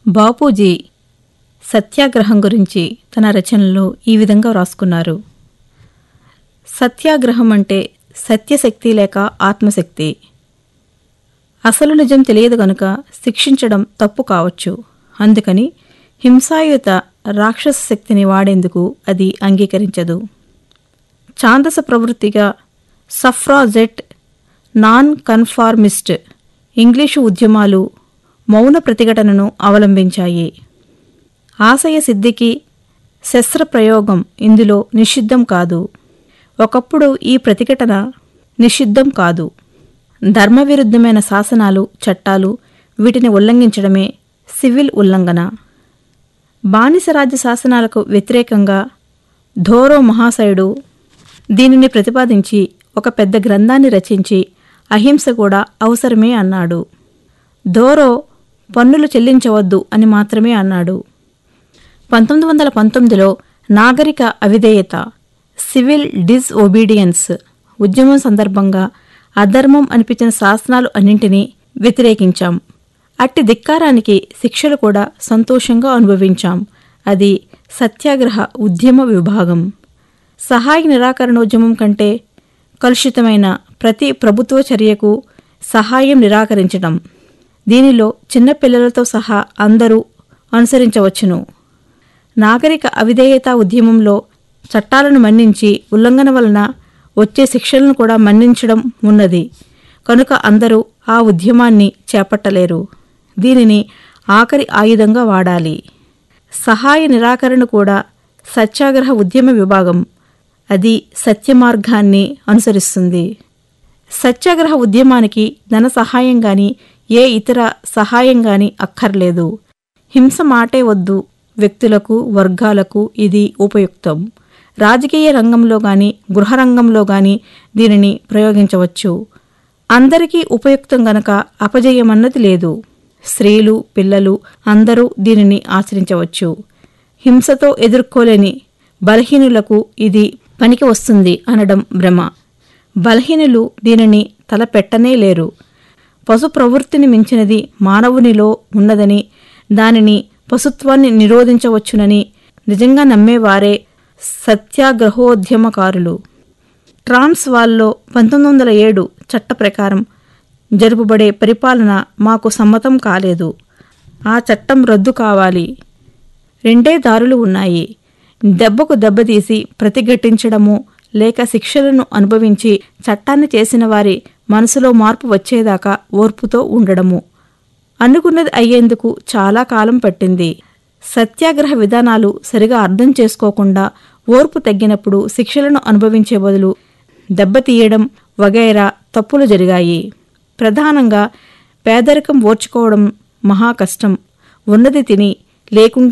బాపూజీ సత్యాగ్రహం గురించి తన రచనలో ఈ విధంగా వ్రాసుకున్నారు సత్యాగ్రహం అంటే సత్యశక్తి లేక ఆత్మశక్తి అసలు నిజం తెలియదు గనుక శిక్షించడం తప్పు కావచ్చు అందుకని హింసాయుత రాక్షస శక్తిని వాడేందుకు అది అంగీకరించదు ఛాందస ప్రవృత్తిగా సఫ్రాజెట్ నాన్ కన్ఫార్మిస్ట్ ఇంగ్లీషు ఉద్యమాలు మౌన ప్రతిఘటనను అవలంబించాయి ఆశయ సిద్ధికి శస్త్రప్రయోగం ఇందులో నిషిద్ధం కాదు ఒకప్పుడు ఈ ప్రతిఘటన నిషిద్ధం కాదు ధర్మవిరుద్ధమైన శాసనాలు చట్టాలు వీటిని ఉల్లంఘించడమే సివిల్ ఉల్లంఘన బానిసరాజ్య శాసనాలకు వ్యతిరేకంగా ధోరో మహాశయుడు దీనిని ప్రతిపాదించి ఒక పెద్ద గ్రంథాన్ని రచించి అహింస కూడా అవసరమే అన్నాడు ధోరో పన్నులు చెల్లించవద్దు అని మాత్రమే అన్నాడు పంతొమ్మిది వందల పంతొమ్మిదిలో నాగరిక అవిధేయత సివిల్ డిస్ ఒబీడియన్స్ ఉద్యమం సందర్భంగా అధర్మం అనిపించిన శాసనాలు అన్నింటినీ వ్యతిరేకించాం అట్టి ధిక్కారానికి శిక్షలు కూడా సంతోషంగా అనుభవించాం అది సత్యాగ్రహ ఉద్యమ విభాగం సహాయ నిరాకరణోద్యమం కంటే కలుషితమైన ప్రతి ప్రభుత్వ చర్యకు సహాయం నిరాకరించడం దీనిలో చిన్నపిల్లలతో సహా అందరూ అనుసరించవచ్చును నాగరిక అవిధేయత ఉద్యమంలో చట్టాలను మన్నించి ఉల్లంఘన వలన వచ్చే శిక్షలను కూడా మన్నించడం ఉన్నది కనుక అందరూ ఆ ఉద్యమాన్ని చేపట్టలేరు దీనిని ఆఖరి ఆయుధంగా వాడాలి సహాయ నిరాకరణ కూడా సత్యాగ్రహ ఉద్యమ విభాగం అది సత్యమార్గాన్ని అనుసరిస్తుంది సత్యాగ్రహ ఉద్యమానికి ధన సహాయం గాని ఏ ఇతర సహాయం గాని అక్కర్లేదు హింస మాటే వద్దు వ్యక్తులకు వర్గాలకు ఇది ఉపయుక్తం రాజకీయ రంగంలో గాని గృహరంగంలో గాని దీనిని ప్రయోగించవచ్చు అందరికీ ఉపయుక్తం గనక అపజయమన్నది లేదు స్త్రీలు పిల్లలు అందరూ దీనిని ఆచరించవచ్చు హింసతో ఎదుర్కోలేని బలహీనులకు ఇది పనికి వస్తుంది అనడం భ్రమ బలహీనులు దీనిని తలపెట్టనే లేరు పశు ప్రవృత్తిని మించినది మానవునిలో ఉన్నదని దానిని పశుత్వాన్ని నిరోధించవచ్చునని నిజంగా నమ్మేవారే సత్యాగ్రహోద్యమకారులు ట్రాన్స్ వాల్లో పంతొమ్మిది వందల ఏడు చట్ట ప్రకారం జరుపుబడే పరిపాలన మాకు సమ్మతం కాలేదు ఆ చట్టం రద్దు కావాలి రెండే దారులు ఉన్నాయి దెబ్బకు దెబ్బతీసి ప్రతిఘటించడము లేక శిక్షలను అనుభవించి చట్టాన్ని చేసిన వారి మనసులో మార్పు వచ్చేదాకా ఓర్పుతో ఉండడము అనుకున్నది అయ్యేందుకు చాలా కాలం పట్టింది సత్యాగ్రహ విధానాలు సరిగా అర్థం చేసుకోకుండా ఓర్పు తగ్గినప్పుడు శిక్షలను అనుభవించే బదులు దెబ్బతీయడం వగైరా తప్పులు జరిగాయి ప్రధానంగా పేదరికం ఓర్చుకోవడం మహా కష్టం ఉన్నది తిని లేకుంటే